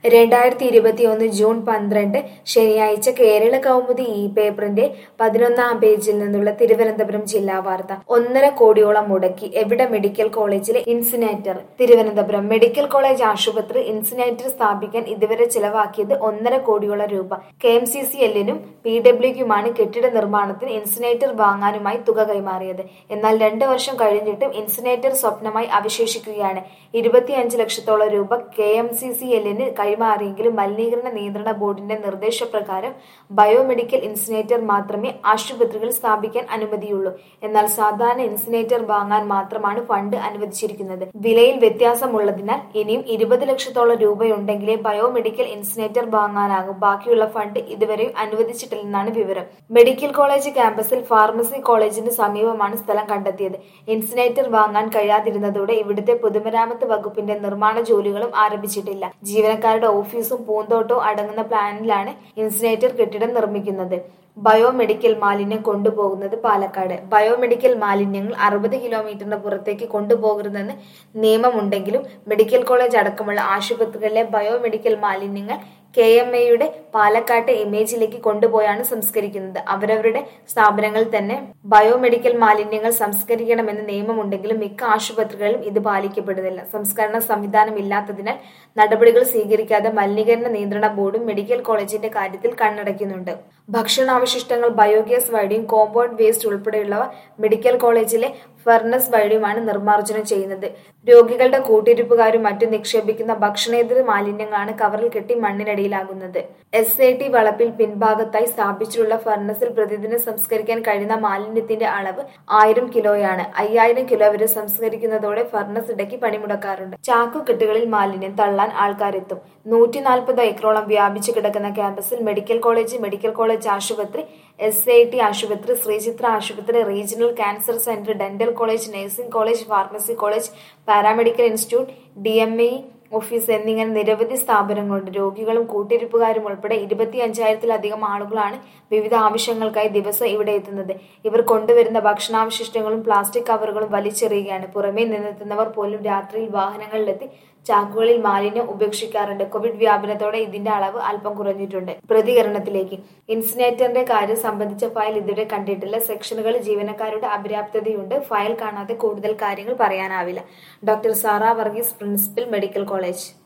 രണ്ടായിരത്തി ഇരുപത്തിയൊന്ന് ജൂൺ പന്ത്രണ്ട് ശനിയാഴ്ച കേരള കൗമുദി ഈ പേപ്പറിന്റെ പതിനൊന്നാം പേജിൽ നിന്നുള്ള തിരുവനന്തപുരം ജില്ലാ വാർത്ത ഒന്നര കോടിയോളം മുടക്കി എവിടെ മെഡിക്കൽ കോളേജിലെ ഇൻസിനേറ്റർ തിരുവനന്തപുരം മെഡിക്കൽ കോളേജ് ആശുപത്രി ഇൻസിനേറ്റർ സ്ഥാപിക്കാൻ ഇതുവരെ ചിലവാക്കിയത് ഒന്നര കോടിയോളം രൂപ കെ എം സി സി എല്ലിനും പി ഡബ്ല്യുക്കുമാണ് കെട്ടിട നിർമ്മാണത്തിന് ഇൻസിനേറ്റർ വാങ്ങാനുമായി തുക കൈമാറിയത് എന്നാൽ രണ്ട് വർഷം കഴിഞ്ഞിട്ടും ഇൻസിനേറ്റർ സ്വപ്നമായി അവശേഷിക്കുകയാണ് ഇരുപത്തിയഞ്ച് ലക്ഷത്തോളം രൂപ കെ എം സി സി എല്ലിന് കൈമാറിയെങ്കിലും മലിനീകരണ നിയന്ത്രണ ബോർഡിന്റെ നിർദ്ദേശപ്രകാരം ബയോമെഡിക്കൽ ഇൻസിനേറ്റർ മാത്രമേ ആശുപത്രികളിൽ സ്ഥാപിക്കാൻ അനുമതിയുള്ളൂ എന്നാൽ സാധാരണ ഇൻസിനേറ്റർ വാങ്ങാൻ മാത്രമാണ് ഫണ്ട് അനുവദിച്ചിരിക്കുന്നത് വിലയിൽ വ്യത്യാസമുള്ളതിനാൽ ഇനിയും ഇരുപത് ലക്ഷത്തോളം രൂപയുണ്ടെങ്കിലേ ബയോമെഡിക്കൽ ഇൻസിനേറ്റർ വാങ്ങാനാകും ബാക്കിയുള്ള ഫണ്ട് ഇതുവരെയും അനുവദിച്ചിട്ടില്ലെന്നാണ് വിവരം മെഡിക്കൽ കോളേജ് ക്യാമ്പസിൽ ഫാർമസി കോളേജിന് സമീപമാണ് സ്ഥലം കണ്ടെത്തിയത് ഇൻസിനേറ്റർ വാങ്ങാൻ കഴിയാതിരുന്നതോടെ ഇവിടുത്തെ പൊതുമരാമത്ത് വകുപ്പിന്റെ നിർമ്മാണ ജോലികളും ആരംഭിച്ചിട്ടില്ല ജീവനക്കാരുടെ ഓഫീസും പൂന്തോട്ടവും അടങ്ങുന്ന പ്ലാനിലാണ് ഇൻസിനേറ്റർ കെട്ടിടം നിർമ്മിക്കുന്നത് ബയോമെഡിക്കൽ മാലിന്യം കൊണ്ടുപോകുന്നത് പാലക്കാട് ബയോമെഡിക്കൽ മാലിന്യങ്ങൾ അറുപത് കിലോമീറ്ററിന് പുറത്തേക്ക് കൊണ്ടുപോകരുതെന്ന് നിയമമുണ്ടെങ്കിലും മെഡിക്കൽ കോളേജ് അടക്കമുള്ള ആശുപത്രികളിലെ ബയോമെഡിക്കൽ മാലിന്യങ്ങൾ കെ എം എയുടെ പാലക്കാട്ടെ ഇമേജിലേക്ക് കൊണ്ടുപോയാണ് സംസ്കരിക്കുന്നത് അവരവരുടെ സ്ഥാപനങ്ങളിൽ തന്നെ ബയോമെഡിക്കൽ മാലിന്യങ്ങൾ സംസ്കരിക്കണമെന്ന് നിയമമുണ്ടെങ്കിലും മിക്ക ആശുപത്രികളിലും ഇത് പാലിക്കപ്പെടുന്നില്ല സംസ്കരണ സംവിധാനം ഇല്ലാത്തതിനാൽ നടപടികൾ സ്വീകരിക്കാതെ മലിനീകരണ നിയന്ത്രണ ബോർഡും മെഡിക്കൽ കോളേജിന്റെ കാര്യത്തിൽ കണ്ണടയ്ക്കുന്നുണ്ട് ഭക്ഷണാവശിഷ്ടങ്ങൾ ബയോഗ്യാസ് വഴിയും കോമ്പൗണ്ട് വേസ്റ്റ് ഉൾപ്പെടെയുള്ളവ മെഡിക്കൽ കോളേജിലെ ഫർണസ് വഴിയുമാണ് നിർമ്മാർജ്ജനം ചെയ്യുന്നത് രോഗികളുടെ കൂട്ടിരിപ്പുകാരും മറ്റും നിക്ഷേപിക്കുന്ന ഭക്ഷണേതര മാലിന്യങ്ങളാണ് കവറിൽ കെട്ടി മണ്ണിനടിയിലാകുന്നത് എസ് ഐ ടി വളപ്പിൽ പിൻഭാഗത്തായി സ്ഥാപിച്ചിട്ടുള്ള ഫർണസിൽ പ്രതിദിനം സംസ്കരിക്കാൻ കഴിയുന്ന മാലിന്യത്തിന്റെ അളവ് ആയിരം കിലോയാണ് അയ്യായിരം കിലോ വരെ സംസ്കരിക്കുന്നതോടെ ഫർണസ് ഇടയ്ക്ക് പണിമുടക്കാറുണ്ട് ചാക്കുകെട്ടുകളിൽ മാലിന്യം തള്ളാൻ ആൾക്കാരെത്തും നൂറ്റി നാൽപ്പത് ഏക്കറോളം വ്യാപിച്ചു കിടക്കുന്ന ക്യാമ്പസിൽ മെഡിക്കൽ കോളേജ് മെഡിക്കൽ കോളേജ് ആശുപത്രി എസ് ഐ ടി ആശുപത്രി ശ്രീചിത്ര ആശുപത്രി regional cancer centre dental college nursing college pharmacy college paramedical institute D M E office എന്നിങ്ങനെ നിരവധി സ്ഥാപനങ്ങളുണ്ട് രോഗികളും കൂട്ടിരിപ്പുകാരും ഉൾപ്പെടെ ഇരുപത്തി അഞ്ചായിരത്തിലധികം ആളുകളാണ് വിവിധ ആവശ്യങ്ങൾക്കായി ദിവസം ഇവിടെ എത്തുന്നത് ഇവർ കൊണ്ടുവരുന്ന ഭക്ഷണാവശിഷ്ടങ്ങളും പ്ലാസ്റ്റിക് കവറുകളും വലിച്ചെറിയുകയാണ് പുറമേ നിന്നെത്തുന്നവർ പോലും രാത്രിയിൽ വാഹനങ്ങളിലെത്തി ചാക്കുകളിൽ മാലിന്യം ഉപേക്ഷിക്കാറുണ്ട് കോവിഡ് വ്യാപനത്തോടെ ഇതിന്റെ അളവ് അല്പം കുറഞ്ഞിട്ടുണ്ട് പ്രതികരണത്തിലേക്ക് ഇൻസിനേറ്ററിന്റെ കാര്യം സംബന്ധിച്ച ഫയൽ ഇതുവരെ കണ്ടിട്ടില്ല സെക്ഷനുകളിൽ ജീവനക്കാരുടെ അപര്യാപ്തതയുണ്ട് ഫയൽ കാണാതെ കൂടുതൽ കാര്യങ്ങൾ പറയാനാവില്ല doctor Sara Varghese principal medical college